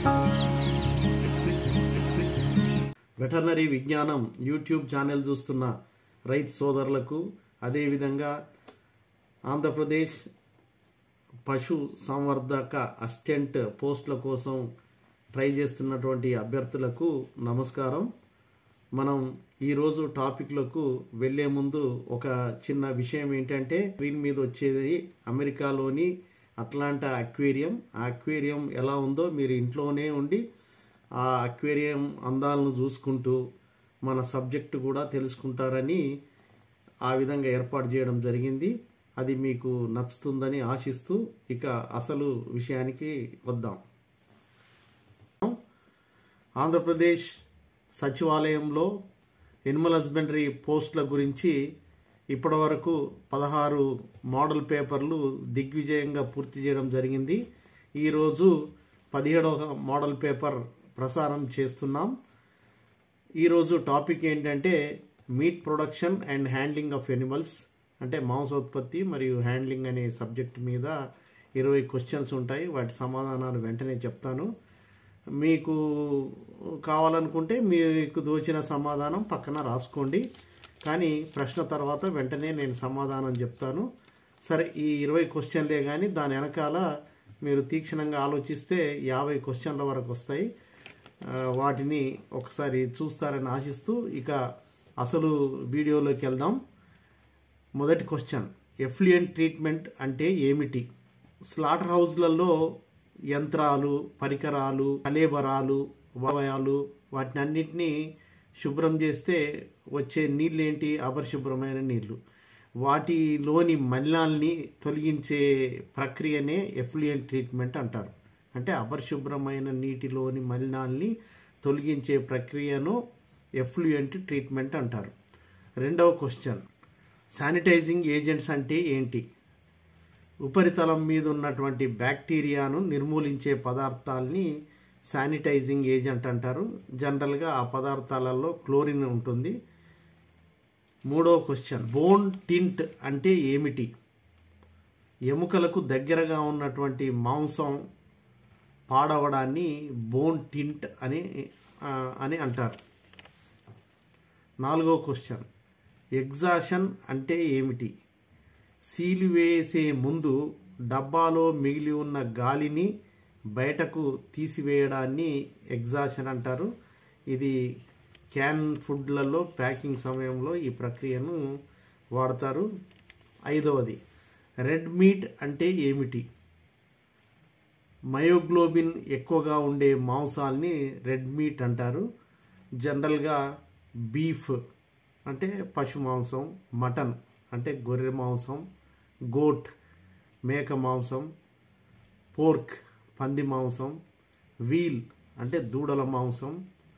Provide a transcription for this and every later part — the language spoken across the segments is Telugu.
వెటర్నరీ విజ్ఞానం యూట్యూబ్ ఛానల్ చూస్తున్న రైతు సోదరులకు అదేవిధంగా ఆంధ్రప్రదేశ్ పశు సంవర్ధక అసిస్టెంట్ పోస్టుల కోసం ట్రై చేస్తున్నటువంటి అభ్యర్థులకు నమస్కారం మనం ఈరోజు టాపిక్లకు వెళ్లే ముందు ఒక చిన్న విషయం ఏంటంటే స్క్రీన్ మీద వచ్చేది అమెరికాలోని అట్లాంటా అక్వేరియం ఆ అక్వేరియం ఎలా ఉందో మీరు ఇంట్లోనే ఉండి ఆ అక్వేరియం అందాలను చూసుకుంటూ మన సబ్జెక్టు కూడా తెలుసుకుంటారని ఆ విధంగా ఏర్పాటు చేయడం జరిగింది అది మీకు నచ్చుతుందని ఆశిస్తూ ఇక అసలు విషయానికి వద్దాం ఆంధ్రప్రదేశ్ సచివాలయంలో ఎనిమల్ హస్బెండరీ పోస్టుల గురించి ఇప్పటివరకు పదహారు మోడల్ పేపర్లు దిగ్విజయంగా పూర్తి చేయడం జరిగింది ఈరోజు పదిహేడవ మోడల్ పేపర్ ప్రసారం చేస్తున్నాం ఈరోజు టాపిక్ ఏంటంటే meat production and handling of animals అంటే మాంసోత్పత్తి మరియు హ్యాండ్లింగ్ అనే సబ్జెక్ట్ మీద ఇరవై క్వశ్చన్స్ ఉంటాయి వాటి సమాధానాలు వెంటనే చెప్తాను మీకు కావాలనుకుంటే మీకు దోచిన సమాధానం పక్కన రాసుకోండి కానీ ప్రశ్న తర్వాత వెంటనే నేను సమాధానం చెప్తాను సరే ఈ ఇరవై క్వశ్చన్లే కానీ దాని వెనకాల మీరు తీక్షణంగా ఆలోచిస్తే యాభై క్వశ్చన్ల వరకు వస్తాయి ఆ, వాటిని ఒకసారి చూస్తారని ఆశిస్తూ ఇక అసలు వీడియోలోకి వెళ్దాం మొదటి క్వశ్చన్ ఎఫ్లియంట్ ట్రీట్మెంట్ అంటే ఏమిటి స్లాటర్ హౌస్లలో యంత్రాలు పరికరాలు కలేబరాలు వలయాలు వాటినన్నింటినీ శుభ్రం చేస్తే వచ్చే నీళ్ళు ఏంటి అపరిశుభ్రమైన నీళ్లు వాటిలోని మలినాల్ని తొలగించే ప్రక్రియనే ఎఫ్లియంట్ ట్రీట్మెంట్ అంటారు అంటే అపరిశుభ్రమైన నీటిలోని మలినాల్ని తొలగించే ప్రక్రియను ఎఫ్లుయెంట్ ట్రీట్మెంట్ అంటారు రెండవ క్వశ్చన్ శానిటైజింగ్ ఏజెంట్స్ అంటే ఏంటి ఉపరితలం మీద ఉన్నటువంటి బ్యాక్టీరియాను నిర్మూలించే పదార్థాలని శానిటైజింగ్ ఏజెంట్ అంటారు జనరల్గా ఆ పదార్థాలలో క్లోరిన్ ఉంటుంది మూడవ క్వశ్చన్ బోన్ టింట్ అంటే ఏమిటి ఎముకలకు దగ్గరగా ఉన్నటువంటి మాంసం పాడవడాన్ని బోన్ టింట్ అని ఆ, అని అంటారు నాలుగో క్వశ్చన్ ఎగ్జాషన్ అంటే ఏమిటి సీలు వేసే ముందు డబ్బాలో మిగిలి ఉన్న గాలిని బయటకు తీసివేయడాన్ని ఎగ్జాషన్ అంటారు ఇది క్యాన్ ఫుడ్లలో ప్యాకింగ్ సమయంలో ఈ ప్రక్రియను వాడతారు ఐదవది రెడ్ మీట్ అంటే ఏమిటి మయోగ్లోబిన్ ఎక్కువగా ఉండే మాంసాల్ని రెడ్ మీట్ అంటారు జనరల్గా బీఫ్ అంటే పశు మాంసం మటన్ అంటే గొర్రె మాంసం గోట్ మేక మాంసం పోర్క్ పంది మాంసం వీల్ అంటే దూడల మాంసం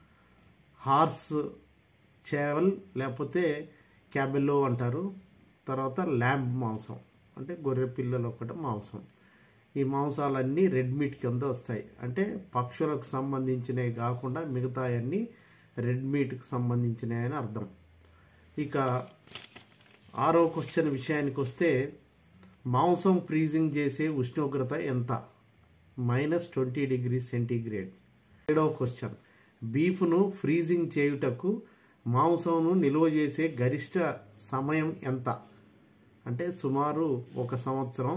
హార్స్ చేవల్ లేకపోతే క్యాబెల్లో అంటారు తర్వాత ల్యాంబ్ మాంసం అంటే గొర్రె పిల్లలు ఒకటి మాంసం ఈ మాంసాలన్నీ రెడ్ మీట్ కింద వస్తాయి అంటే పక్షులకు సంబంధించినవి కాకుండా మిగతాయన్నీ రెడ్ మీట్కి సంబంధించినవి అని అర్థం ఇక ఆరో క్వశ్చన్ విషయానికి వస్తే మాంసం ఫ్రీజింగ్ చేసే ఉష్ణోగ్రత ఎంత మైనస్ ట్వంటీ డిగ్రీ సెంటీగ్రేడ్ ఏడవ క్వశ్చన్ బీఫ్ను ఫ్రీజింగ్ చేయుటకు మాంసంను నిల్వ చేసే గరిష్ట సమయం ఎంత అంటే సుమారు ఒక సంవత్సరం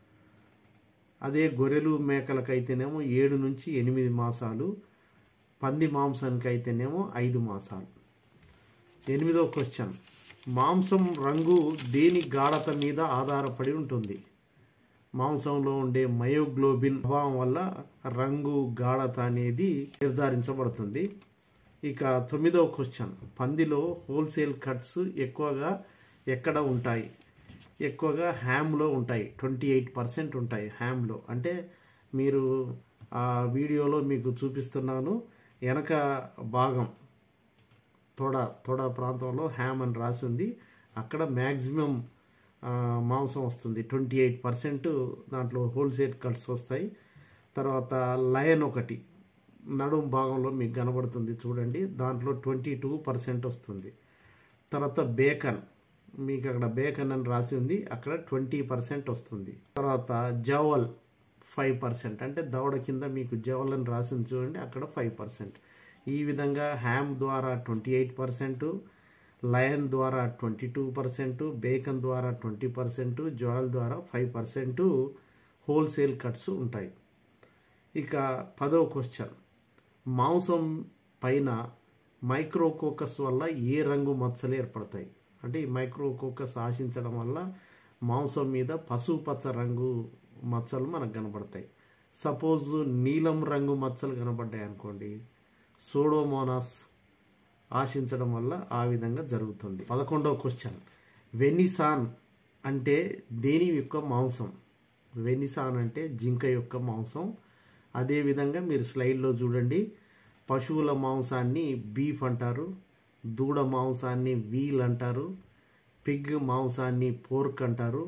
అదే గొర్రెలు మేకలకైతేనేమో ఏడు నుంచి ఎనిమిది మాసాలు పంది మాంసానికి అయితేనేమో ఐదు మాసాలు ఎనిమిదో క్వశ్చన్ మాంసం రంగు దేని గాఢత మీద ఆధారపడి ఉంటుంది మాంసంలో ఉండే మయోగ్లోబిన్ ప్రభావం వల్ల రంగు గాఢత అనేది నిర్ధారించబడుతుంది ఇక తొమ్మిదవ క్వశ్చన్ పందిలో హోల్సేల్ కట్స్ ఎక్కువగా ఎక్కడ ఉంటాయి ఎక్కువగా హ్యామ్లో ఉంటాయి ట్వంటీ ఎయిట్ పర్సెంట్ ఉంటాయి హ్యామ్లో అంటే మీరు ఆ వీడియోలో మీకు చూపిస్తున్నాను వెనక భాగం తొడ తొడ ప్రాంతంలో హ్యామ్ అని రాసి ఉంది అక్కడ మ్యాక్సిమం మాంసం వస్తుంది ట్వంటీ ఎయిట్ పర్సెంట్ దాంట్లో హోల్సేల్ కట్స్ వస్తాయి తర్వాత లయన్ ఒకటి నడుం భాగంలో మీకు కనబడుతుంది చూడండి దాంట్లో ట్వంటీ టూ పర్సెంట్ వస్తుంది తర్వాత బేకన్ మీకు అక్కడ బేకన్ అని రాసి ఉంది అక్కడ ట్వంటీ పర్సెంట్ వస్తుంది తర్వాత జవల్ ఫైవ్ పర్సెంట్ అంటే దవడ కింద మీకు జవలను రాసింది చూడండి అక్కడ ఫైవ్ పర్సెంట్ ఈ విధంగా హ్యామ్ ద్వారా ట్వంటీ ఎయిట్ పర్సెంట్ లయన్ ద్వారా ట్వంటీ టూ పర్సెంట్ బేకన్ ద్వారా ట్వంటీ పర్సెంట్ జాయిల్ ద్వారా ఫైవ్ పర్సెంట్ హోల్సేల్ కట్స్ ఉంటాయి ఇక పదో క్వశ్చన్ మాంసం పైన మైక్రోకోకస్ వల్ల ఏ రంగు మచ్చలు ఏర్పడతాయి అంటే ఈ మైక్రోకోకస్ ఆశించడం వల్ల మాంసం మీద పసుపు పచ్చ రంగు మచ్చలు మనకు కనబడతాయి సపోజ్ నీలం రంగు మచ్చలు కనబడ్డాయి అనుకోండి సోడోమోనాస్ ఆశించడం వల్ల ఆ విధంగా జరుగుతుంది పదకొండవ క్వశ్చన్ వెనిసాన్ అంటే దేని యొక్క మాంసం వెనిసాన్ అంటే జింక యొక్క మాంసం అదేవిధంగా మీరు స్లైడ్లో చూడండి పశువుల మాంసాన్ని బీఫ్ అంటారు దూడ మాంసాన్ని వీల్ అంటారు పిగ్ మాంసాన్ని పోర్క్ అంటారు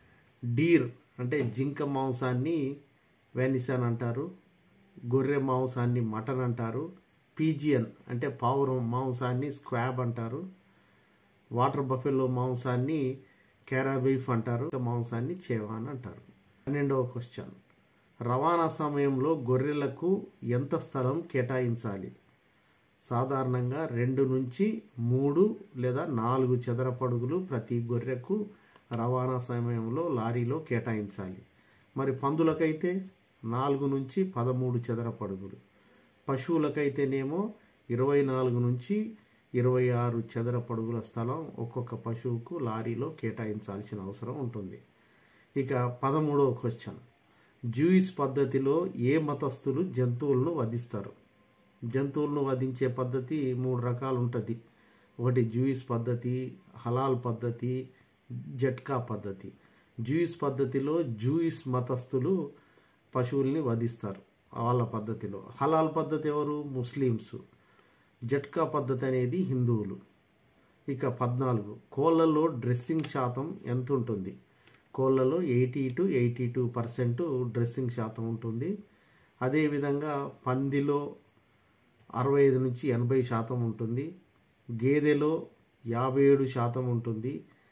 డీర్ అంటే జింక మాంసాన్ని వెనిసన్ అంటారు గొర్రె మాంసాన్ని మటన్ అంటారు పీజియన్ అంటే పావురం మాంసాన్ని స్క్వాబ్ అంటారు వాటర్ బఫెలో మాంసాన్ని క్యారాబీఫ్ అంటారు మాంసాన్ని చేవాన్ అంటారు పన్నెండవ క్వశ్చన్ రవాణా సమయంలో గొర్రెలకు ఎంత స్థలం కేటాయించాలి సాధారణంగా రెండు నుంచి మూడు లేదా నాలుగు చదరపడుగులు ప్రతి గొర్రెకు రవాణా సమయంలో లారీలో కేటాయించాలి మరి పందులకైతే నాలుగు నుంచి పదమూడు చదరపడుగులు పశువులకైతేనేమో ఇరవై నాలుగు నుంచి ఇరవై ఆరు చదరపడుగుల స్థలం ఒక్కొక్క పశువుకు లారీలో కేటాయించాల్సిన అవసరం ఉంటుంది ఇక పదమూడవ క్వశ్చన్ జూయిస్ పద్ధతిలో ఏ మతస్థులు జంతువులను వధిస్తారు జంతువులను వధించే పద్ధతి మూడు రకాలు ఉంటుంది ఒకటి జూయిస్ పద్ధతి హలాల్ పద్ధతి జట్కా పద్ధతి జూయిస్ పద్ధతిలో జూయిస్ మతస్థులు పశువుల్ని వధిస్తారు వాళ్ళ పద్ధతిలో హలాల్ పద్ధతి ఎవరు ముస్లిమ్స్ జట్కా పద్ధతి అనేది హిందువులు ఇక పద్నాలుగు కోళ్ళలో డ్రెస్సింగ్ శాతం ఎంత ఉంటుంది కోళ్ళలో eighty to eighty two percent dressing శాతం ఉంటుంది అదేవిధంగా పందిలో అరవై ఐదు నుంచి ఎనభై శాతం ఉంటుంది గేదెలో యాభై ఏడు శాతం ఉంటుంది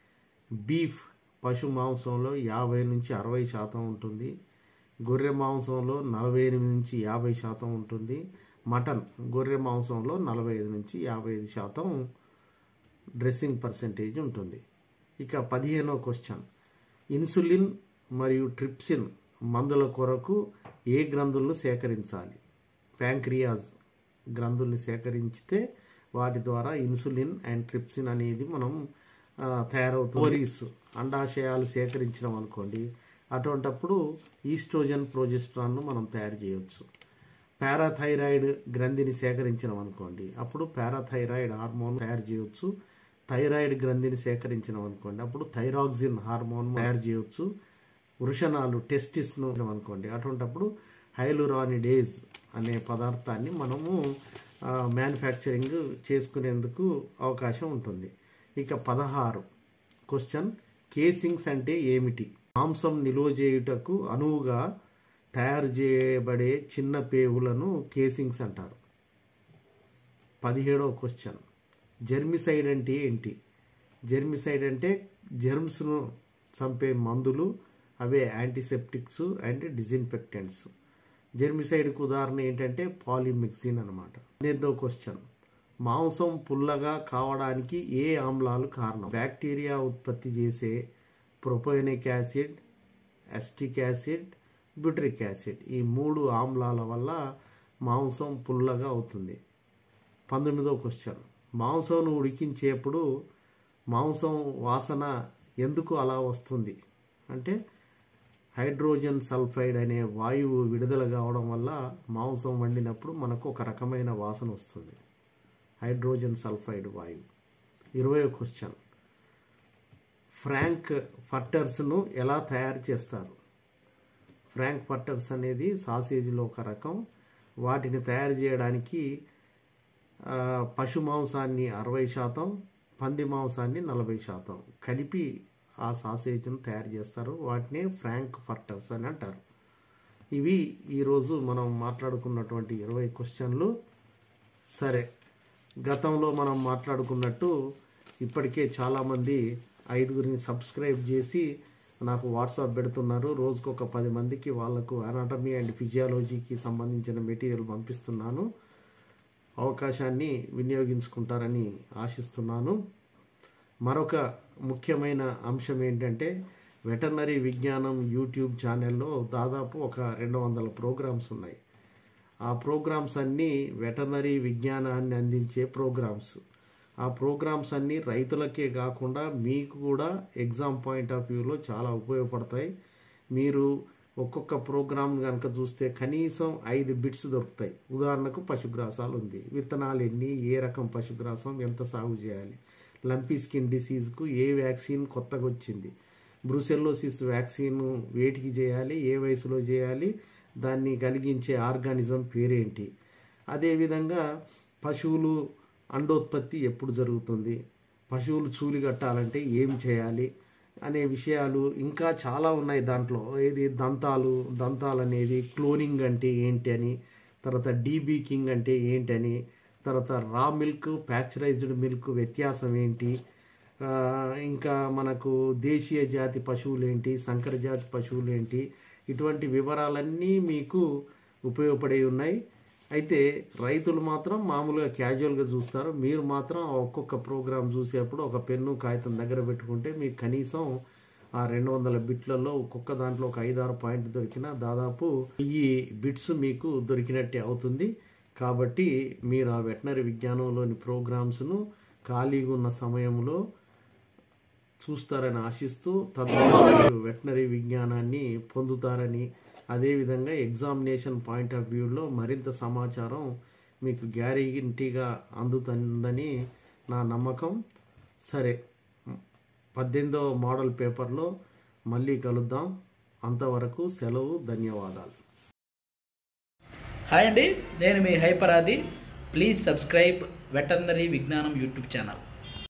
బీఫ్ పశు మాంసంలో యాభై నుంచి అరవై శాతం ఉంటుంది గొర్రె మాంసంలో నలభై ఎనిమిది నుంచి యాభై శాతం ఉంటుంది మటన్ గొర్రె మాంసంలో నలభై ఐదు నుంచి యాభై ఐదు శాతం డ్రెస్సింగ్ పర్సెంటేజ్ ఉంటుంది ఇక పదిహేనో క్వశ్చన్ ఇన్సులిన్ మరియు ట్రిప్సిన్ మందుల కొరకు ఏ గ్రంథులను సేకరించాలి ప్యాంక్రియాజ్ గ్రంథుల్ని సేకరించితే వాటి ద్వారా ఇన్సులిన్ అండ్ ట్రిప్సిన్ అనేది మనం ఆ, తయారవుతుంది ఓరీస్ అండాశయాలు సేకరించడం అనుకోండి అటువంటప్పుడు ఈస్ట్రోజన్ ప్రోజెస్ట్రాన్ను మనం తయారు చేయవచ్చు పారాథైరాయిడ్ గ్రంథిని సేకరించడం అనుకోండి అప్పుడు పారాథైరాయిడ్ హార్మోన్ తయారు చేయవచ్చు థైరాయిడ్ గ్రంథిని సేకరించడం అనుకోండి అప్పుడు థైరాక్సిన్ హార్మోన్ తయారు చేయవచ్చు వృషణాలు టెస్టిస్ను అనుకోండి అటువంటప్పుడు హైలురానిడేజ్ అనే పదార్థాన్ని మనము మ్యానుఫ్యాక్చరింగ్ చేసుకునేందుకు అవకాశం ఉంటుంది ఇక పదహారు క్వశ్చన్ కేసింగ్స్ అంటే ఏమిటి మాంసం నిలువ చేయుటకు అనువుగా తయారు చేయబడే చిన్న పేవులను కేసింగ్స్ అంటారు పదిహేడవ క్వశ్చన్ జెర్మిసైడ్ అంటే ఏంటి జెర్మిసైడ్ అంటే జెర్మ్స్ను చంపే మందులు అవే యాంటీసెప్టిక్స్ అండ్ డిజిన్ఫెక్టెంట్స్ జెర్మిసైడ్కు ఉదాహరణ ఏంటంటే పాలిమిక్సిన్ అనమాట పన్నెండవ క్వశ్చన్ మాంసం పుల్లగా కావడానికి ఏ ఆమ్లాలు కారణం బ్యాక్టీరియా ఉత్పత్తి చేసే propionic acid acetic acid butyric acid ఈ మూడు ఆమ్లాల వల్ల మాంసం పుల్లగా అవుతుంది పంతొమ్మిదో క్వశ్చన్ మాంసం ఉడికించేప్పుడు మాంసం వాసన ఎందుకు అలా వస్తుంది అంటే హైడ్రోజన్ సల్ఫైడ్ అనే వాయువు విడుదల కావడం వల్ల మాంసం వండినప్పుడు మనకు ఒక రకమైన వాసన వస్తుంది హైడ్రోజన్ సల్ఫైడ్ వాయువు ఇరవై క్వశ్చన్ ఫ్రాంక్ ఫట్టర్స్ను ఎలా తయారు చేస్తారు ఫ్రాంక్ ఫట్టర్స్ అనేది సాసేజ్లో ఒక రకం వాటిని తయారు చేయడానికి ఆ, పశు మాంసాన్ని అరవై శాతం పంది మాంసాన్ని నలభై శాతం కలిపి ఆ సాసేజ్ను తయారు చేస్తారు వాటినే ఫ్రాంక్ ఫర్టర్స్ అని అంటారు ఇవి ఈరోజు మనం మాట్లాడుకున్నటువంటి ఇరవై క్వశ్చన్లు సరే గతంలో మనం మాట్లాడుకున్నట్టు ఇప్పటికే చాలామంది ఐదుగురిని సబ్స్క్రైబ్ చేసి నాకు వాట్సాప్ పెడుతున్నారు రోజుకు ఒక పది మందికి వాళ్ళకు అనాటమీ అండ్ ఫిజియాలజీకి సంబంధించిన మెటీరియల్ పంపిస్తున్నాను అవకాశాన్ని వినియోగించుకుంటారని ఆశిస్తున్నాను మరొక ముఖ్యమైన అంశం ఏంటంటే వెటర్నరీ విజ్ఞానం యూట్యూబ్ ఛానల్లో దాదాపు ఒక రెండు వందల ప్రోగ్రామ్స్ ఉన్నాయి ఆ ప్రోగ్రామ్స్ అన్నీ వెటర్నరీ విజ్ఞానాన్ని అందించే ప్రోగ్రామ్స్ ఆ ప్రోగ్రామ్స్ అన్నీ రైతులకే కాకుండా మీకు కూడా ఎగ్జామ్ పాయింట్ ఆఫ్ వ్యూలో చాలా ఉపయోగపడతాయి మీరు ఒక్కొక్క ప్రోగ్రామ్ కనుక చూస్తే కనీసం ఐదు బిట్స్ దొరుకుతాయి ఉదాహరణకు పశుగ్రాసాలు ఉంది విత్తనాలు ఎన్ని ఏ రకం పశుగ్రాసం ఎంత సాగు చేయాలి లంపీ స్కిన్ డిసీజ్కు ఏ వ్యాక్సిన్ కొత్తగా వచ్చింది బ్రూసెల్లోసిస్ వ్యాక్సిన్ వేటికి చేయాలి ఏ వయసులో చేయాలి దాన్ని కలిగించే ఆర్గానిజం పేరేంటి అదేవిధంగా పశువులు అండోత్పత్తి ఎప్పుడు జరుగుతుంది పశువులు చూలి కట్టాలంటే ఏం చేయాలి అనే విషయాలు ఇంకా చాలా ఉన్నాయి దాంట్లో ఏది దంతాలు దంతాలు అనేది క్లోనింగ్ అంటే ఏంటి అని తర్వాత డీబీకింగ్ అంటే ఏంటని తర్వాత రా మిల్క్ ప్యాస్చరైజ్డ్ మిల్క్ వ్యత్యాసం ఏంటి ఆ, ఇంకా మనకు దేశీయ జాతి పశువులు ఏంటి సంకర జాతి పశువులు ఏంటి ఇటువంటి వివరాలన్నీ మీకు ఉపయోగపడే ఉన్నాయి అయితే రైతులు మాత్రం మామూలుగా క్యాజువల్గా చూస్తారు మీరు మాత్రం ఆ ఒక్కొక్క ప్రోగ్రాం చూసేప్పుడు ఒక పెన్ను కాగితం దగ్గర పెట్టుకుంటే మీకు కనీసం ఆ రెండు వందల బిట్లలో ఒక్కొక్క దాంట్లో ఒక ఐదారు పాయింట్ దొరికినా దాదాపు ఈ బిట్స్ మీకు దొరికినట్టే అవుతుంది కాబట్టి మీరు ఆ వెటనరీ విజ్ఞానంలోని ప్రోగ్రామ్స్ను ఖాళీగా ఉన్న సమయంలో చూస్తారని ఆశిస్తూ తద్వారా మీరు వెటనరీ విజ్ఞానాన్ని పొందుతారని అదేవిధంగా ఎగ్జామినేషన్ పాయింట్ ఆఫ్ వ్యూలో మరింత సమాచారం మీకు గ్యారంటీగా అందుతుందని నా నమ్మకం సరే పద్దెనిమిదవ మోడల్ పేపర్లో మళ్ళీ కలుద్దాం అంతవరకు సెలవు ధన్యవాదాలు హాయ్ అండి నేను మీ హైపరాది ప్లీజ్ సబ్స్క్రైబ్ వెటర్నరీ విజ్ఞానం యూట్యూబ్ ఛానల్